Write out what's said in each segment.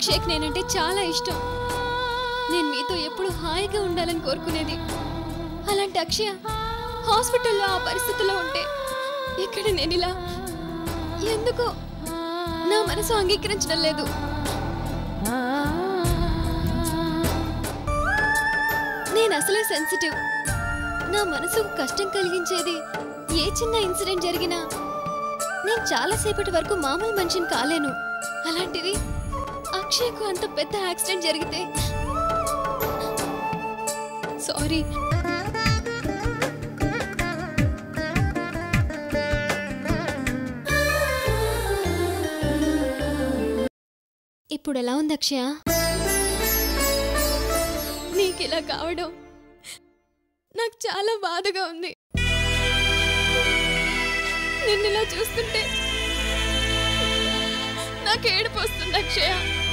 అక్షయ్కి నేనంటే చాలా ఇష్టం నేను మీతో ఎప్పుడు హాయిగా ఉండాలని కోరుకునేది అలాంటి అక్షయ హాస్పిటల్లో ఆ పరిస్థితిలో ఉంటే ఇక్కడ నేను ఇలా ఎందుకో నా మనసు అంగీకరించడం లేదు నేను అసలే సెన్సిటివ్ నా మనసుకు కష్టం కలిగించేది ఏ చిన్న ఇన్సిడెంట్ జరిగినా నేను చాలాసేపటి వరకు మామూలు మనిషిని కాలేను అలాంటిది అక్షయ్కు అంత పెద్ద యాక్సిడెంట్ జరిగితే సారీ ఇప్పుడు ఎలా ఉంది అక్షయ నీకు ఇలా కావడం నాకు చాలా బాధగా ఉంది నిన్ను ఇలా చూస్తుంటే నాకు ఏడుపు వస్తుంది అక్షయ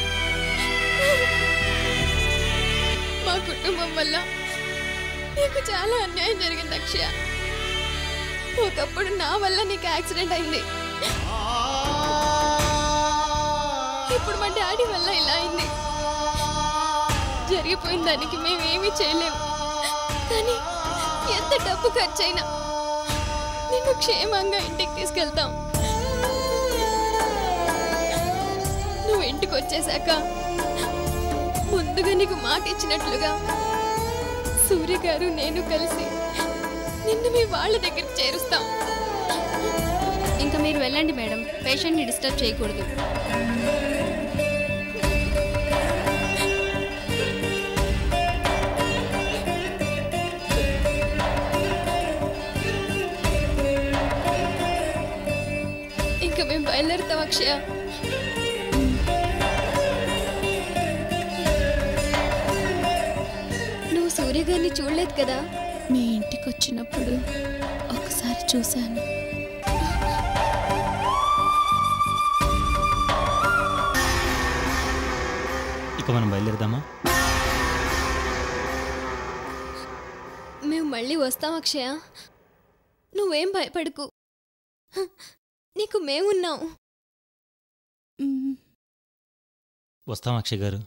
మా కుటుంబం వల్ల నీకు చాలా అన్యాయం జరిగింది అక్షయ ఒకప్పుడు నా వల్ల నీకు యాక్సిడెంట్ అయింది ఇప్పుడు మా డాడీ వల్ల ఇలా అయింది జరిగిపోయిన దానికి మేమేమీ చేయలేము కానీ ఎంత డబ్బు ఖర్చైనా నిన్ను క్షేమంగా ఇంటికి తీసుకెళ్తాం నువ్వు ఇంటికి వచ్చేసాక ముందుగా నీకు మాట ఇచ్చినట్లుగా సూర్య గారు నేను కలిసి నిన్ను మీ వాళ్ళ దగ్గరికి చేరుస్తాం ఇంకా మీరు వెళ్ళండి మేడం పేషెంట్ని డిస్టర్బ్ చేయకూడదు ఇంకా మేము బయలుదేరుతాం అక్షయ నువ్వు సూర్య గారిని చూడలేదు కదా మీ ఇంటికి వచ్చినప్పుడు ఒకసారి చూశాను ఇక మనం బయలుదేరదామా మేము మళ్ళీ వస్తాం అక్షయ నువ్వేం భయపడకు హ, నీకు మేమున్నాం మ్మ్. వస్తాం అక్షయ్ గారు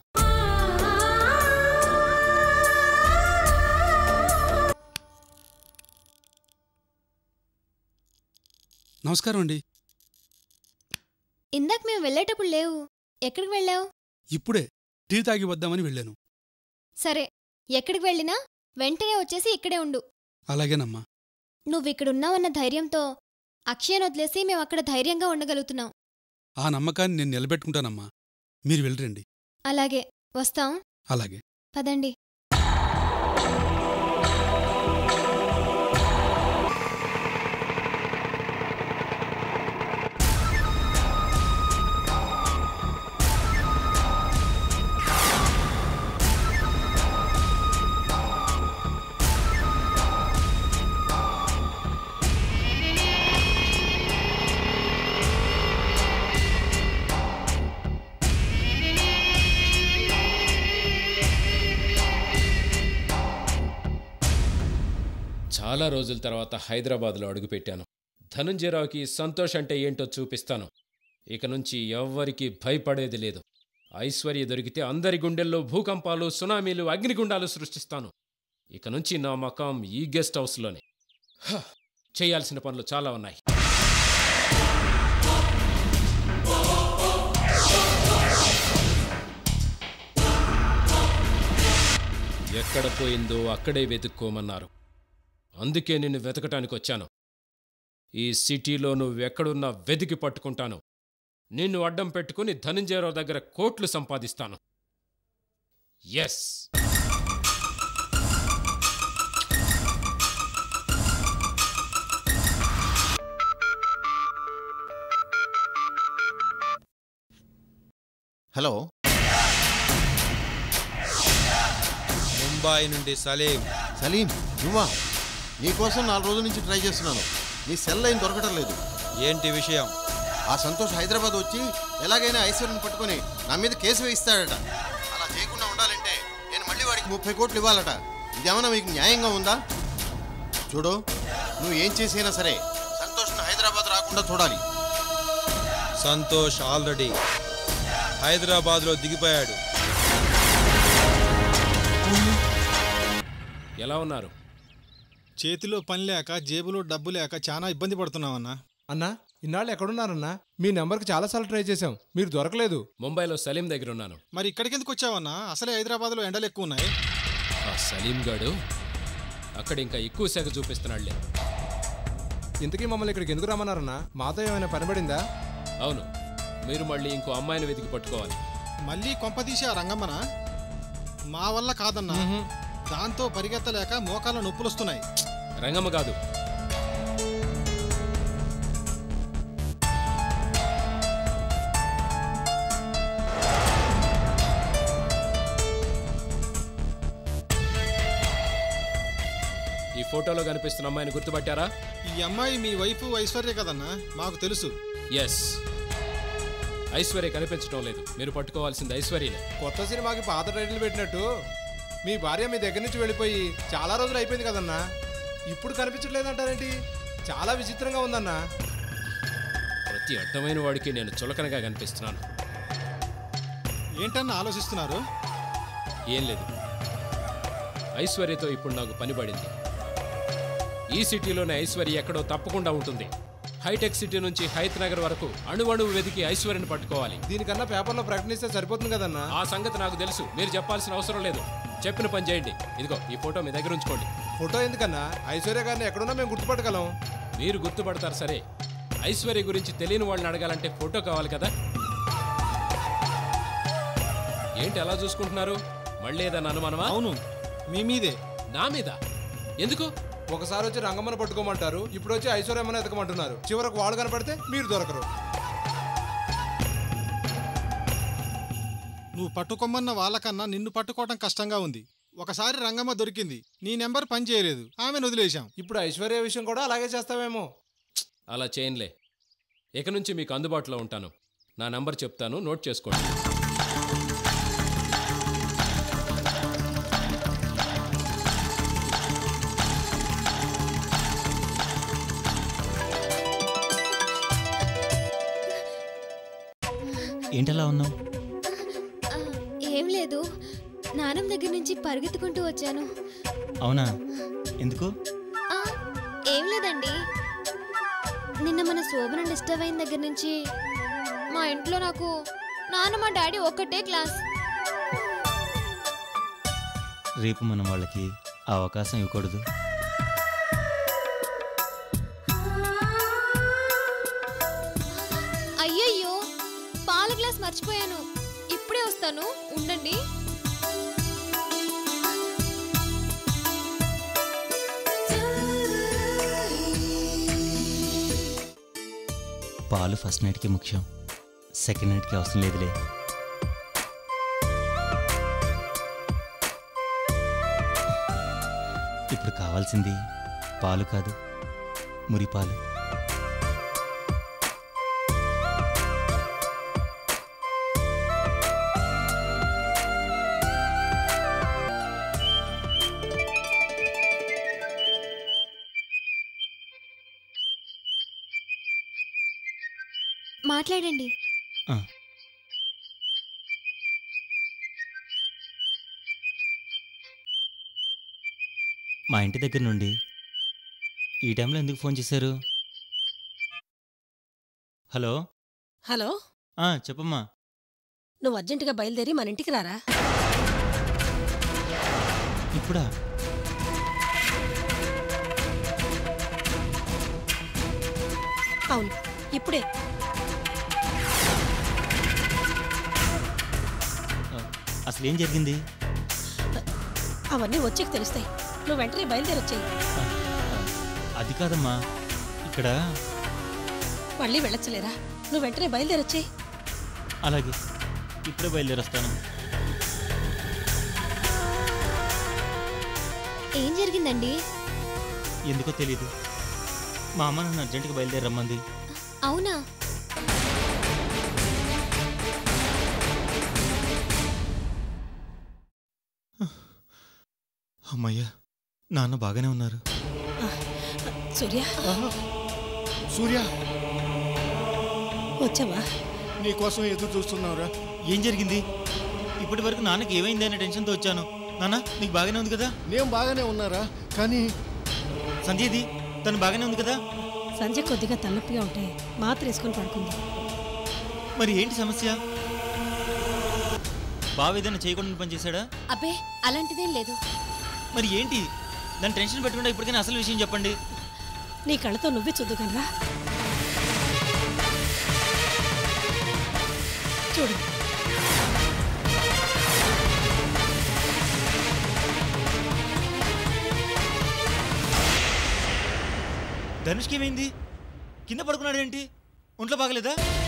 నమస్కారం అండి ఇందాక మేము వెళ్ళేటప్పుడు లేవు ఎక్కడికి వెళ్ళావు ఇప్పుడే టీ తాగి వద్దామని వెళ్ళాను సరే ఎక్కడికి వెళ్ళినా వెంటనే వచ్చేసి ఇక్కడే ఉండు అలాగేనమ్మా నువ్వు ఇక్కడున్నావన్న ధైర్యంతో అక్షయను వదిలేసి మేము అక్కడ ధైర్యంగా ఉండగలుగుతున్నాం ఆ నమ్మకాన్ని నేను నిలబెట్టుకుంటానమ్మా మీరు వెళ్ళరండి అలాగే వస్తాం అలాగే పదండి చాలా రోజుల తర్వాత హైదరాబాద్లో అడుగుపెట్టాను ధనుంజయరావుకి సంతోష్ అంటే ఏంటో చూపిస్తాను ఇక నుంచి ఎవ్వరికీ భయపడేది లేదు ఐశ్వర్య దొరికితే అందరి గుండెల్లో భూకంపాలు సునామీలు అగ్నిగుండాలు సృష్టిస్తాను ఇక నుంచి నా మకాం ఈ గెస్ట్ హౌస్లోనే హ, చేయాల్సిన పనులు చాలా ఉన్నాయి ఎక్కడ పోయిందో అక్కడే వెతుక్కోమన్నారు అందుకే నిన్ను వెతకటానికి వచ్చాను ఈ సిటీలో నువ్వెక్కడున్నా వెతికి పట్టుకుంటాను నిన్ను అడ్డం పెట్టుకుని ధనంజయరావు దగ్గర కోట్లు సంపాదిస్తాను ఎస్ హలో ముంబాయి నుండి సలీం సలీం నువ్వా నీకోసం నాలుగు రోజుల నుంచి ట్రై చేస్తున్నాను నీ సెల్ లైన్ దొరకటం లేదు ఏంటి విషయం ఆ సంతోష్ హైదరాబాద్ వచ్చి ఎలాగైనా ఐశ్వర్యం పట్టుకొని నా మీద కేసు వేయిస్తాడట అలా చేయకుండా ఉండాలంటే నేను మళ్ళీ వాడికి ముప్పై కోట్లు ఇవ్వాలట ఇదేమన్నా మీకు న్యాయంగా ఉందా చూడు నువ్వు ఏం చేసైనా సరే సంతోష్ను హైదరాబాద్ రాకుండా చూడాలి సంతోష్ ఆల్రెడీ హైదరాబాద్లో దిగిపోయాడు ఎలా ఉన్నారు చేతిలో పని లేక జేబులో డబ్బు లేక చాలా ఇబ్బంది పడుతున్నామన్నా అన్నా ఇన్నాళ్ళు ఎక్కడున్నారన్నా మీ నెంబర్కి చాలాసార్లు ట్రై చేశాం మీరు దొరకలేదు ముంబైలో సలీం దగ్గర ఉన్నాను మరి ఇక్కడికి ఎందుకు వచ్చావన్నా అసలే హైదరాబాద్లో ఎండలు ఎక్కువ ఉన్నాయి ఆ సలీం గాడు అక్కడ ఇంకా ఎక్కువ శాఖ చూపిస్తున్నాడులే ఇంతకీ మమ్మల్ని ఇక్కడికి ఎందుకు రమ్మన్నారన్నా మాతో ఏమైనా పనిపడిందా అవును మీరు మళ్ళీ ఇంకో అమ్మాయిని వెతికి పట్టుకోవాలి మళ్ళీ కొంపదీసి ఆ రంగమ్మన మా వల్ల కాదన్నా దాంతో పరిగెత్తలేక మోకాళ్ళ నొప్పులు వస్తున్నాయి రంగమ్మ కాదు ఈ ఫోటోలో కనిపిస్తున్న అమ్మాయిని గుర్తుపట్టారా ఈ అమ్మాయి మీ వైఫ్ ఐశ్వర్య కదన్నా మాకు తెలుసు ఎస్ ఐశ్వర్య కనిపించడం లేదు మీరు పట్టుకోవాల్సింది ఐశ్వర్యనే కొత్త సినిమాకి పాత టైటిల్ పెట్టినట్టు మీ భార్య మీ దగ్గర నుంచి వెళ్ళిపోయి చాలా రోజులు అయిపోయింది కదన్నా ఇప్పుడు కనిపించట్లేదంటారేంటి చాలా విచిత్రంగా ఉందన్నా ప్రతి అడ్డమైన వాడికి నేను చులకనగా కనిపిస్తున్నాను ఏంటన్నా ఆలోచిస్తున్నారు ఏం లేదు ఐశ్వర్యతో ఇప్పుడు నాకు పని పడింది ఈ సిటీలోనే ఐశ్వర్య ఎక్కడో తప్పకుండా ఉంటుంది హైటెక్ సిటీ నుంచి హైత్ నగర్ వరకు అణువణువు వెతికి ఐశ్వర్యని పట్టుకోవాలి దీనికన్నా పేపర్లో ప్రకటనిస్తే సరిపోతుంది కదన్నా ఆ సంగతి నాకు తెలుసు మీరు చెప్పాల్సిన అవసరం లేదు చెప్పిన పని చేయండి ఇదిగో ఈ ఫోటో మీ దగ్గర ఉంచుకోండి ఫోటో ఎందుకన్నా ఐశ్వర్య గారిని ఎక్కడున్నా మేము గుర్తుపట్టగలం మీరు గుర్తుపడతారు సరే ఐశ్వర్య గురించి తెలియని వాళ్ళని అడగాలంటే ఫోటో కావాలి కదా ఏంటి అలా చూసుకుంటున్నారు మళ్ళీ ఏదన్నా అనుమానమా అవును మీ మీదే నా మీద ఎందుకు ఒకసారి వచ్చి రంగమ్మను పట్టుకోమంటారు ఇప్పుడు వచ్చి ఐశ్వర్యమ్మని ఎతకమంటున్నారు చివరకు వాళ్ళు కనపడితే మీరు దొరకరు నువ్వు పట్టుకోమన్న వాళ్ళకన్నా నిన్ను పట్టుకోవటం కష్టంగా ఉంది ఒకసారి రంగమ్మ దొరికింది నీ నెంబర్ పని చేయలేదు ఆమెను వదిలేశాం ఇప్పుడు ఐశ్వర్య విషయం కూడా అలాగే చేస్తావేమో అలా చేయనులే ఇక నుంచి మీకు అందుబాటులో ఉంటాను నా నంబర్ చెప్తాను నోట్ చేసుకోండి ఏంటలా ఉన్నావు ఆ, ఏం లేదు నానం దగ్గర నుంచి పరిగెత్తుకుంటూ వచ్చాను అవునా ఎందుకు ఆ, ఏం లేదండి నిన్న మన శోభన డిస్టర్బ్ అయిన దగ్గర నుంచి మా ఇంట్లో నాకు నాన్న మా డాడీ ఒక్కటే క్లాస్ రేపు మనం వాళ్ళకి ఆ అవకాశం ఇవ్వకూడదు అయ్యయ్యో పాల గ్లాస్ మర్చిపోయాను ఇప్పుడే వస్తాను ఉండండి పాలు ఫస్ట్ నైట్కి ముఖ్యం సెకండ్ నైట్కి అవసరం లేదులే ఇప్పుడు కావాల్సింది పాలు కాదు మురిపాలు మాట్లాడండి ఆ. మా ఇంటి దగ్గర నుండి ఈ టైంలో ఎందుకు ఫోన్ చేశారు హలో హలో ఆ, చెప్పమ్మా నువ్వు అర్జెంటుగా బయలుదేరి మన ఇంటికి రారా ఇప్పుడా అవును ఇప్పుడే ఆ, అసలు ఏం జరిగింది అవన్నీ వచ్చేకి తెలుస్తాయి నువ్వు వెంటనే బయలుదేరొచ్చాయి ఆ, ఆ, అది కాదమ్మా ఇక్కడ మళ్ళీ వెళ్ళొచ్చలేరా నువ్వు వెంటనే బయలుదేరొచ్చాయి అలాగే ఇప్పుడే బయలుదేరొస్తాను ఏం జరిగిందండి ఎందుకో తెలీదు మా అమ్మ నన్ను అర్జెంటుగా బయలుదేరి రమ్మంది అవునా అమ్మయ్యా నాన్న బాగానే ఉన్నారు సూర్య సూర్య వచ్చావా నీకోసం ఎదురు చూస్తున్నావురా ఏం జరిగింది ఇప్పటి వరకు నాన్నకి ఏమైంది అనే టెన్షన్తో వచ్చాను నాన్న నీకు బాగానే ఉంది కదా నేను బాగానే ఉన్నారా కానీ సంధ్యది తను బాగానే ఉంది కదా సంజయ్ కొద్దిగా తలనొప్పిగా ఉంటే మాత్ర వేసుకొని పడుకుంది మరి ఏంటి సమస్య బావ ఏదైనా చేయకుండా పని చేశాడా అబ్బే అలాంటిదేం లేదు మరి ఏంటి దాని టెన్షన్ పెట్టకుండా ఇప్పటికైనా అసలు విషయం చెప్పండి నీ కళ్ళతో నువ్వే చూద్దుకనరా చూడు ధనుష్కి ఏమైంది కింద పడుకున్నాడు ఏంటి ఒంట్లో బాగలేదా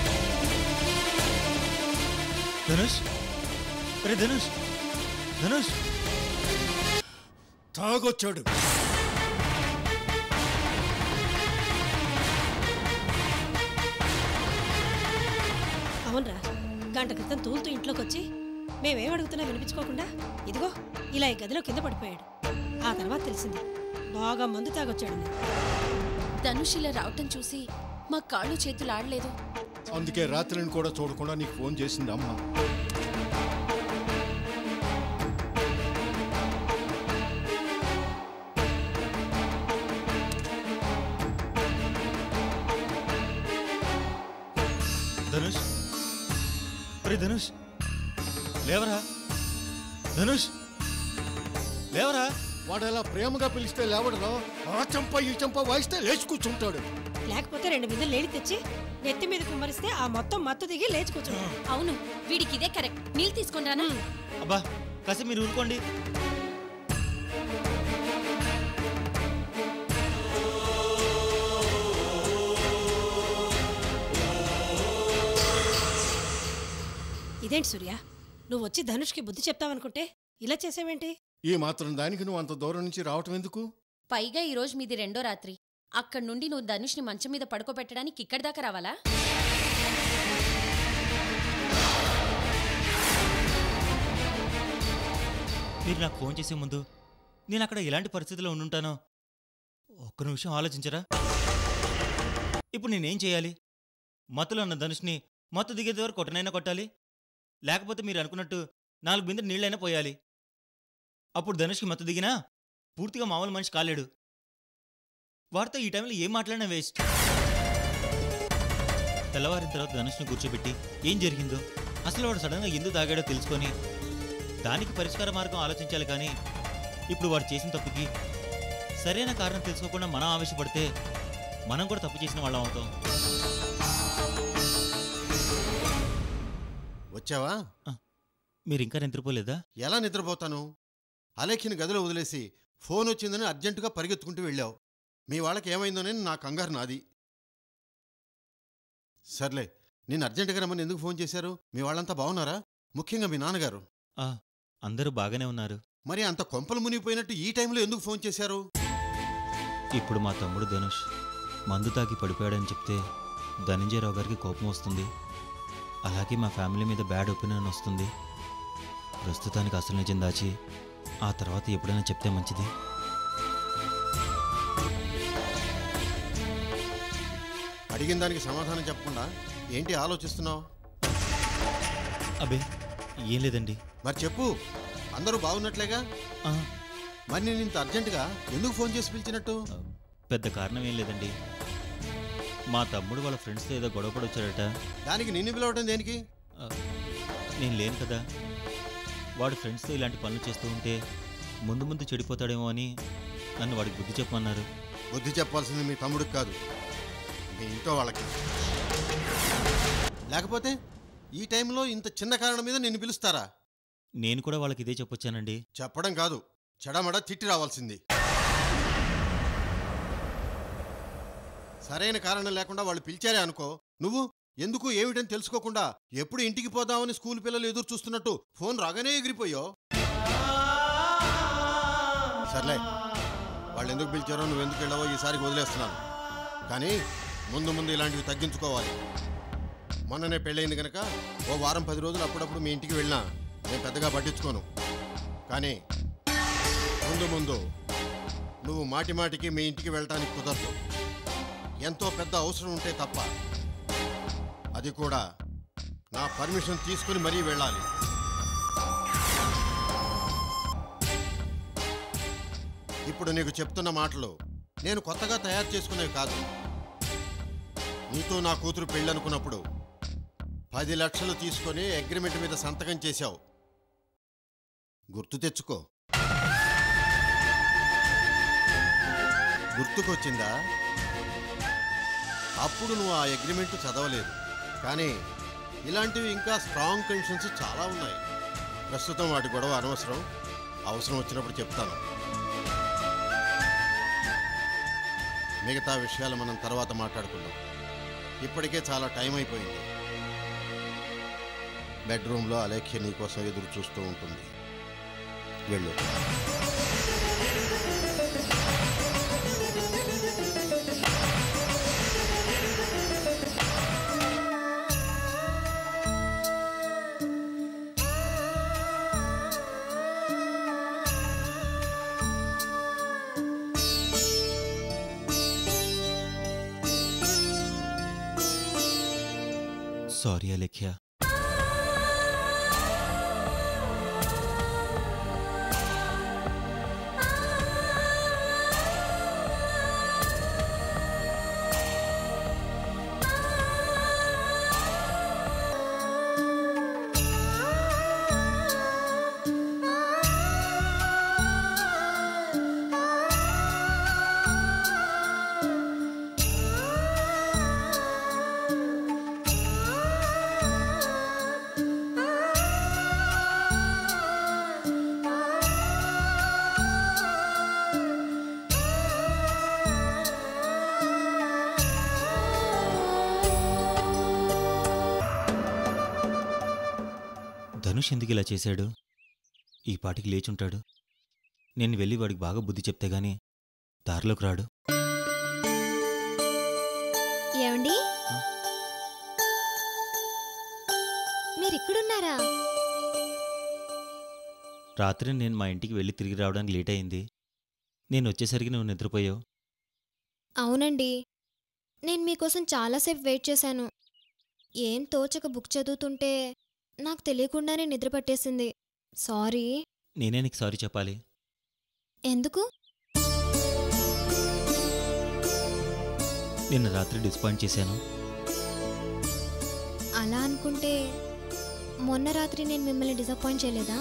ధనుష్ అరే ధనుష్ ధనుష్ తాగొచ్చాడు అవునరా గంట క్రితం తూలుతూ ఇంట్లోకి వచ్చి మేమేం అడుగుతున్నా వినిపించుకోకుండా ఇదిగో ఇలా ఈ గదిలో కింద పడిపోయాడు ఆ తర్వాత తెలిసింది బాగా మందు తాగొచ్చాడు ధనుష్ ఇలా రావటం చూసి మా కాళ్ళు చేతులు ఆడలేదు అందుకే రాత్రిని కూడా చూడకుండా నీకు ఫోన్ చేసింది అమ్మ ధనుష్ అరే ధనుష్ లేవరా ధనుష్ లేవరా వాడు అలా ప్రేమగా పిలిస్తే లేవడరా ఆ చంప ఈ చంప వాయిస్తే లేచి కూర్చుంటాడు లేకపోతే రెండు బిందెలు లేడి తెచ్చి నెత్తి మీద కుమ్మరిస్తే ఆ మొత్తం మత్తు దిగి లేచి కూర్చుంటాడు అవును వీడికి ఇదే కరెక్ట్ నీళ్ళు తీసుకొని రానా అబ్బా కాసేపు మీరు ఊరుకోండి ఇదేంటి సూర్య నువ్వు వచ్చి ధనుష్కి బుద్ధి చెప్తావనుకుంటే ఇలా చేసావేంటి ఈ మాత్రం దానికి నువ్వు అంత దూరం నుంచి రావటం ఎందుకు పైగా ఈ రోజు మీది రెండో రాత్రి అక్కడి నుండి నువ్వు ధనుష్ని మంచం మీద పడుకోబెట్టడానికి ఇక్కడి దాకా రావాలా మీరు నాకు ఫోన్ చేసే ముందు నేను అక్కడ ఎలాంటి పరిస్థితిలో ఉండుంటానో ఒక్క నిమిషం ఆలోచించరా ఇప్పుడు నేనేం చేయాలి మత్తులో ఉన్న ధనుష్ని మత్తు దిగేది వరకు కొట్టనైనా కొట్టాలి లేకపోతే మీరు అనుకున్నట్టు నాలుగు బిందె నీళ్ళైనా పోయాలి అప్పుడు ధనుష్కి మత్తు దిగినా పూర్తిగా మామూలు మనిషి కాలేడు వాడితో ఈ టైంలో ఏం మాట్లాడినా వేస్ట్ తెల్లవారిన తర్వాత ధనుష్ని కూర్చోబెట్టి ఏం జరిగిందో అసలు వాడు సడన్గా ఎందుకు తాగాడో తెలుసుకొని దానికి పరిష్కార మార్గం ఆలోచించాలి కానీ ఇప్పుడు వాడు చేసిన తప్పుకి సరైన కారణం తెలుసుకోకుండా మనం ఆవేశపడితే మనం కూడా తప్పు చేసిన వాళ్ళం అవుతాం వచ్చావా మీరు ఇంకా నిద్రపోలేదా ఎలా నిద్రపోతాను అలేఖ్యని గదిలో వదిలేసి ఫోన్ వచ్చిందని అర్జెంటుగా పరిగెత్తుకుంటూ వెళ్ళావు మీ వాళ్ళకి ఏమైందోనని నా కంగారు నాది సర్లే నేను అర్జెంటుగా రమ్మని ఎందుకు ఫోన్ చేశారు మీ వాళ్ళంతా బాగున్నారా ముఖ్యంగా మీ నాన్నగారు ఆ, అందరూ బాగానే ఉన్నారు మరి అంత కొంపలు మునిగిపోయినట్టు ఈ టైంలో ఎందుకు ఫోన్ చేశారు ఇప్పుడు మా తమ్ముడు ధనుష్ మందు తాగి పడిపోయాడని చెప్తే ధనంజయరావు గారికి కోపం వస్తుంది అలాగే మా ఫ్యామిలీ మీద బ్యాడ్ ఒపీనియన్ వస్తుంది ప్రస్తుతానికి అసలు నిజం దాచి ఆ తర్వాత ఎప్పుడైనా చెప్తే మంచిది అడిగిన దానికి సమాధానం చెప్పకుండా ఏంటి ఆలోచిస్తున్నావు అబే ఏం లేదండి మరి చెప్పు అందరూ బాగున్నట్లేగా ఆ, మరి నేను ఇంత అర్జెంటుగా ఎందుకు ఫోన్ చేసి పిలిచినట్టు పెద్ద కారణం ఏం లేదండి మా తమ్ముడు వాళ్ళ ఫ్రెండ్స్తో ఏదో గొడవ పడొచ్చాడట దానికి నిన్ను పిలవటం దేనికి ఆ, నేను లేను కదా వాడు ఫ్రెండ్స్తో ఇలాంటి పనులు చేస్తూ ఉంటే ముందు ముందు చెడిపోతాడేమో అని నన్ను వాడికి బుద్ధి చెప్పమన్నారు బుద్ధి చెప్పాల్సింది మీ తమ్ముడికి కాదు మీ ఇంట్లో వాళ్ళకి లేకపోతే ఈ టైంలో ఇంత చిన్న కారణం మీద నిన్ను పిలుస్తారా నేను కూడా వాళ్ళకి ఇదే చెప్పొచ్చానండి చెప్పడం కాదు చెడమడ తిట్టి రావాల్సింది సరైన కారణం లేకుండా వాళ్ళు పిలిచారే అనుకో నువ్వు ఎందుకు ఏమిటని తెలుసుకోకుండా ఎప్పుడు ఇంటికి పోదామని స్కూల్ పిల్లలు ఎదురు చూస్తున్నట్టు ఫోన్ రాగానే ఎగిరిపోయో సర్లే వాళ్ళు ఎందుకు పిలిచారో నువ్వు ఎందుకు వెళ్ళావో ఈసారికి వదిలేస్తున్నాను కానీ ముందు ముందు ఇలాంటివి తగ్గించుకోవాలి మొన్ననే పెళ్ళయింది కనుక ఓ వారం పది రోజులు అప్పుడప్పుడు మీ ఇంటికి వెళ్ళినా నేను పెద్దగా పట్టించుకోను కానీ ముందు ముందు నువ్వు మాటి మాటికి మీ ఇంటికి వెళ్ళటానికి కుదరదు ఎంతో పెద్ద అవసరం ఉంటే తప్ప అది కూడా నా పర్మిషన్ తీసుకుని మరీ వెళ్ళాలి ఇప్పుడు నీకు చెప్తున్న మాటలు నేను కొత్తగా తయారు చేసుకునేవి కాదు నీతో నా కూతురు పెళ్ళనుకున్నప్పుడు పది లక్షలు తీసుకొని అగ్రిమెంట్ మీద సంతకం చేశావు గుర్తు తెచ్చుకో గుర్తుకొచ్చిందా అప్పుడు నువ్వు ఆ అగ్రిమెంట్ చదవలేదు కానీ ఇలాంటివి ఇంకా స్ట్రాంగ్ కండిషన్స్ చాలా ఉన్నాయి ప్రస్తుతం వాటి గొడవ అనవసరం అవసరం వచ్చినప్పుడు చెప్తాను మిగతా విషయాలు మనం తర్వాత మాట్లాడుకుందాం ఇప్పటికే చాలా టైం అయిపోయింది బెడ్రూమ్లో అలేఖ్య నీ కోసం ఎదురు చూస్తూ ఉంటుంది వెళ్ళు సారీ అలేఖ్య ధనుష్ ఎందుకు ఇలా చేశాడు ఈ పాటికి లేచుంటాడు నేను వెళ్ళి వాడికి బాగా బుద్ధి చెప్తే గాని దారిలోకి రాడు ఏమండి మీరు ఇక్కడున్నారా రాత్రి నేను మా ఇంటికి వెళ్ళి తిరిగి రావడానికి లేట్ అయింది నేను వచ్చేసరికి నువ్వు నిద్రపోయావు అవునండి నేను మీకోసం చాలాసేపు వెయిట్ చేశాను ఏం తోచక బుక్ చదువుతుంటే నాకు తెలియకుండానే నిద్ర పట్టేసింది సారీ నేనే నీకు సారీ చెప్పాలి ఎందుకు నిన్న రాత్రి డిసప్పాయింట్ చేశాను అలా అనుకుంటే మొన్న రాత్రి నేను మిమ్మల్ని డిసప్పాయింట్ చేయలేదా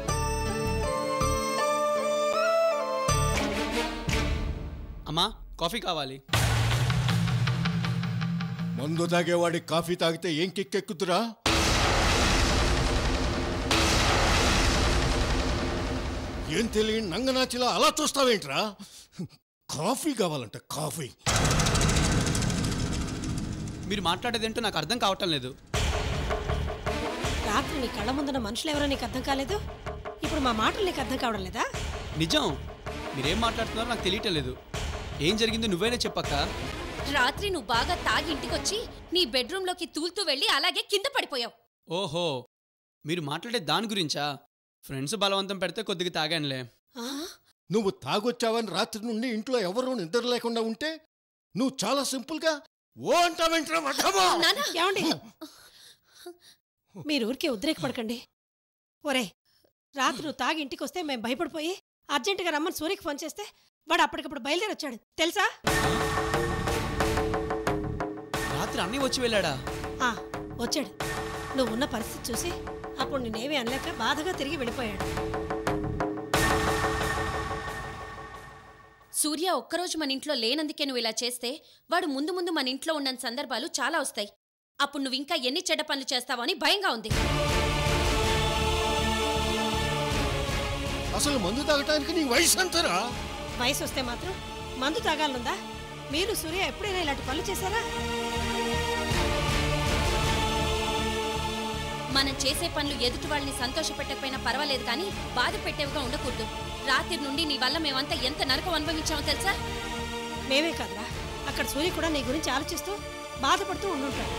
అమ్మా కాఫీ కావాలి మందు తాగేవాడి కాఫీ తాగితే ఏం కిక్కెక్కుతురా ఏం తెలియని నంగనాచిలా అలా చూస్తావేంట్రా కాఫీ కావాలంట కాఫీ మీరు మాట్లాడేదేంటో నాకు అర్థం కావటం లేదు రాత్రి నీ కళ్ళ ముందున్న మనుషులు ఎవరో నీకు అర్థం కాలేదు ఇప్పుడు మా మాటలు నీకు అర్థం కావడం లేదా నిజం మీరేం మాట్లాడుతున్నారో నాకు తెలియటం లేదు ఏం జరిగిందో నువ్వైనా చెప్పక్క రాత్రి నువ్వు బాగా తాగి ఇంటికొచ్చి నీ బెడ్రూమ్లోకి తూలుతూ వెళ్ళి అలాగే కింద పడిపోయావు ఓహో మీరు మాట్లాడే దాని గురించా ఫ్రెండ్స్ బలవంతం పెడితే కొద్దిగా తాగానులే నువ్వు తాగొచ్చావని రాత్రి నుండి ఇంట్లో ఎవరూ నిద్ర లేకుండా ఉంటే నువ్వు చాలా సింపుల్గా ఓ అంటావేంట్రా వడ్డమా? ఏమండి మీరు ఊరికే ఉద్రేకపడకండి ఒరే రాత్రి నువ్వు తాగి ఇంటికి వస్తే మేము భయపడిపోయి అర్జెంటుగా రమ్మని సూర్యకి ఫోన్ చేస్తే వాడు అప్పటికప్పుడు బయలుదేరి వచ్చాడు తెలుసా రాత్రి అన్నీ వచ్చి వెళ్ళాడా ఆ, వచ్చాడు నువ్వు ఉన్న పరిస్థితి చూసి అప్పుడు నేనేమీ అనలేక బాధగా తిరిగి వెళ్ళిపోయాడు సూర్య ఒక్కరోజు మన ఇంట్లో లేనందుకే నువ్వు ఇలా చేస్తే వాడు ముందు ముందు మన ఇంట్లో ఉన్న సందర్భాలు చాలా వస్తాయి అప్పుడు నువ్వు ఇంకా ఎన్ని చెడ్డ పనులు చేస్తావో అని భయంగా ఉంది అసలు మందు తాగటానికి నీ వయసు ఎంతరా వయసు వస్తే మాత్రం మందు తాగాలనుందా మీరు సూర్య ఎప్పుడైనా ఇలాంటి పనులు చేశారా మనం చేసే పనులు ఎదుటి వాళ్ళని సంతోషపెట్టకపోయినా పర్వాలేదు కానీ బాధ పెట్టేవిగా ఉండకూడదు రాత్రి నుండి నీ వల్ల మేమంతా ఎంత నరకం అనుభవించామో తెలుసా మేమే కాదురా అక్కడ సూర్య కూడా నీ గురించి ఆలోచిస్తూ బాధపడుతూ ఉండుంటాడు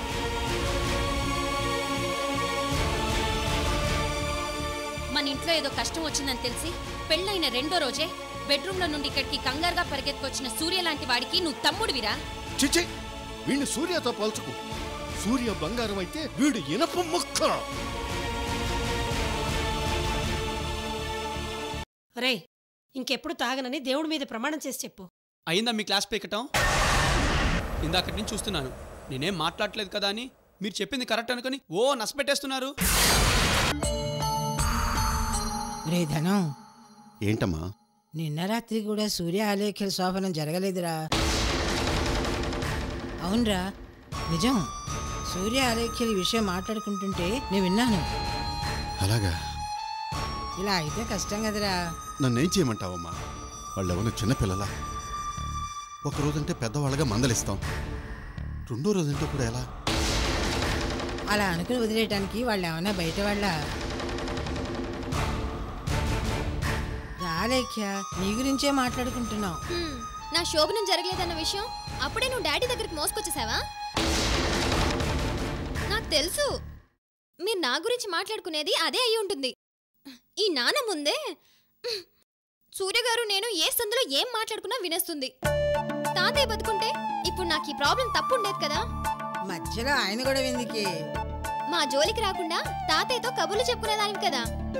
మన ఇంట్లో ఏదో కష్టం వచ్చిందని తెలిసి పెళ్ళైన రెండో రోజే బెడ్రూమ్లో నుండి ఇక్కడికి కంగారుగా పరిగెత్తుకొచ్చిన సూర్య లాంటి వాడికి నువ్వు తమ్ముడివిరా చిచి వీణ్ణి సూర్యతో పోల్చుకు సూర్య బంగారం అయితే వీడు ఇనప ముక్క రే ఇంకెప్పుడు తాగనని దేవుడి మీద ప్రమాణం చేసి చెప్పు అయిందా మీ క్లాస్ పీకటం ఇందాకటి నుంచి చూస్తున్నాను నేనేం మాట్లాడలేదు కదా అని మీరు చెప్పింది కరెక్ట్ అనుకుని ఓ నష్టపెట్టేస్తున్నారు రే ధనం ఏంటమ్మా నిన్న రాత్రి కూడా సూర్య ఆలేఖ్యల శోభనం జరగలేదురా అవునరా నిజం సూర్య ఆలేఖ్యల విషయం మాట్లాడుకుంటుంటే నేను విన్నాను అలాగా ఇలా అయితే కష్టం కదరా నన్నేం చేయమంటావమ్మా వాళ్ళెవరో చిన్నపిల్లలా ఒక రోజంటే పెద్దవాళ్ళగా మందలిస్తాం రెండో రోజంటే కూడా ఎలా అలా అనుకుని వదిలేయటానికి వాళ్ళు ఏమైనా బయట వాళ్ళ రాలేఖ్య నీ గురించే మాట్లాడుకుంటున్నావు హ్మ్, నా శోభనం జరగలేదన్న విషయం అప్పుడే నువ్వు డాడీ దగ్గరికి మోసుకొచ్చేసావా నాకు తెలుసు మీరు నా గురించి మాట్లాడుకునేది అదే అయి ఉంటుంది ఈ నాన్న ముందే సూర్య గారు నేను ఏ సందులో ఏం మాట్లాడుకున్నా వినేస్తుంది తాతయ్య బతుకుంటే ఇప్పుడు నాకు ఈ ప్రాబ్లం తప్పు ఉండేది కదా మధ్యలో ఆయన కూడా ఎందుకే మా జోలికి రాకుండా తాతయ్యతో కబుర్లు చెప్పుకునేదానికి కదా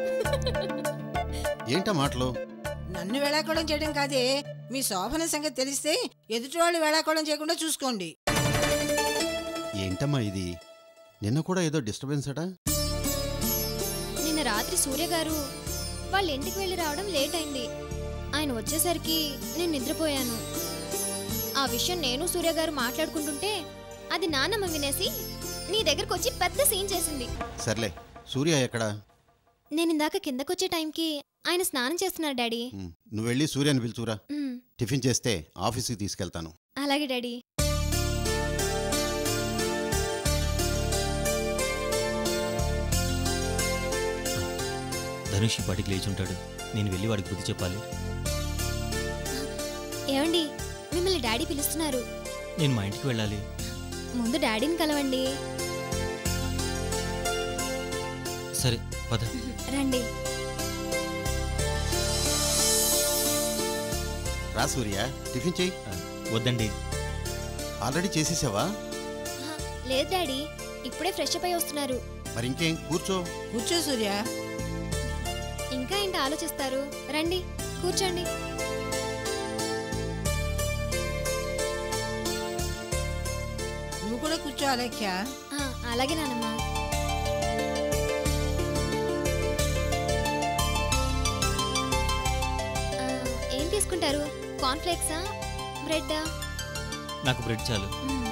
ఏంటా మాటలు నన్ను వేళాకోళం చేయడం కాదే మీ శోభన సంగతి తెలిస్తే ఎదుటి వాళ్ళు వేళాకోళం చేయకుండా చూసుకోండి ఏంటమ్మా ఇది నిన్న కూడా ఏదో డిస్టర్బెన్స్ అట నిన్న రాత్రి సూర్య గారు వాళ్ళ ఇంటికి వెళ్ళి రావడం లేట్ అయింది ఆయన వచ్చేసరికి నేను నిద్రపోయాను ఆ విషయం నేను సూర్య గారు మాట్లాడుకుంటుంటే అది నాన్నమ్మ వినేసి నీ దగ్గరకు వచ్చి పెద్ద సీన్ చేసింది సర్లే సూర్య ఎక్కడా నేను ఇందాక కిందకొచ్చే టైంకి ఆయన స్నానం చేస్తున్నారు డాడీ ఉమ్, నువ్వు వెళ్ళి సూర్యని పిలుచురా ఉమ్, టిఫిన్ చేస్తే ఆఫీస్కి తీసుకెళ్తాను అలాగే డాడీ ధనుష్ ఈ పాటికి లేచి ఉంటాడు నేను వెళ్ళి వాడికి బుద్ధి చెప్పాలి ఏమండి మిమ్మల్ని డాడీ పిలుస్తున్నారు నేను మా ఇంటికి వెళ్ళాలి ముందు డాడీని కలవండి సరే పద రండి రా సూర్య టిఫిన్ చెయ్యి వద్దండి ఆల్రెడీ చేసేసావా లేదు డాడీ ఇప్పుడే ఫ్రెష్ అప్ అయి వస్తున్నారు మరి ఇంకేం కూర్చో కూర్చో సూర్య ఇంకా ఏంటి ఆలోచిస్తారు రండి కూర్చోండి నువ్వు కూడా కూర్చో అలేఖ్య ఆ, అలాగే నానమ్మా ఆ, ఏం తీసుకుంటారు కార్న్ఫ్లేక్సా బ్రెడ్డా నాకు బ్రెడ్ చాలు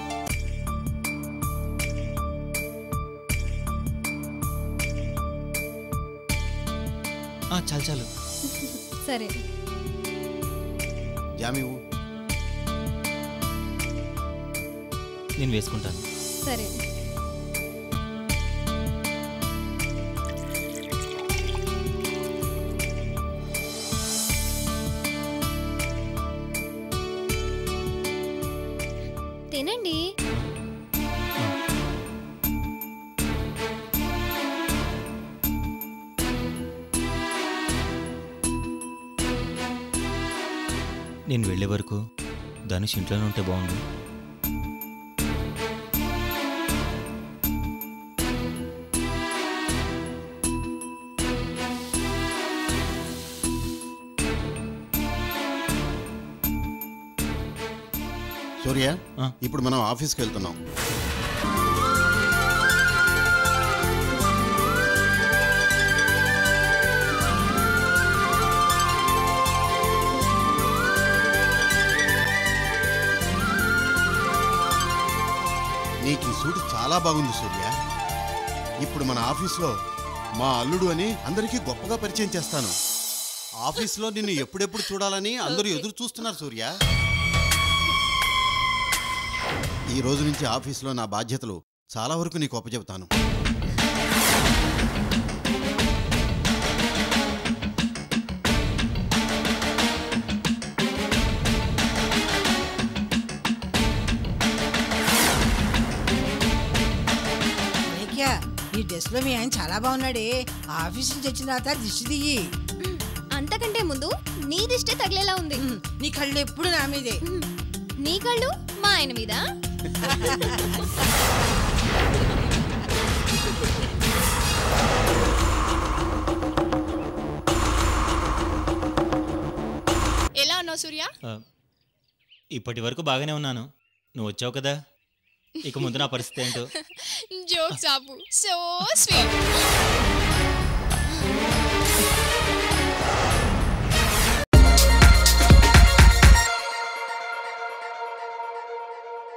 ఆ, చాలు చాలు సరే జామివు నేను వేసుకుంటాను సరే తినండి నేను వెళ్ళే వరకు ధనుష్ ఇంట్లోనే ఉంటే బాగుండు సూర్య ఇప్పుడు మనం ఆఫీస్కి వెళ్తున్నాం నీకు ఈ సూట్ చాలా బాగుంది సూర్య ఇప్పుడు మన ఆఫీస్లో మా అల్లుడు అని అందరికీ గొప్పగా పరిచయం చేస్తాను ఆఫీస్లో నిన్ను ఎప్పుడెప్పుడు చూడాలని అందరూ ఎదురు చూస్తున్నారు సూర్య ఈ రోజు నుంచి ఆఫీస్లో నా బాధ్యతలు చాలా వరకు నీకు అప్పచెబుతాను అలేఖ్య ఈ డ్రెస్ లో మీ ఆయన చాలా బాగున్నాడే ఆఫీస్ నుంచి వచ్చిన తర్వాత దిష్టి దియ్యి అంతకంటే ముందు నీ దిష్టే తగిలేలా ఉంది నీ కళ్ళు ఎప్పుడు నా మీదే నీ కళ్ళు మా ఆయన మీద ఎలా ఉన్నావు సూర్య ఆ, ఇప్పటి వరకు బాగానే ఉన్నాను నువ్వు వచ్చావు కదా ఇక ముందు నా పరిస్థితి ఏంటో జోక్స్ ఆపు సో స్వీట్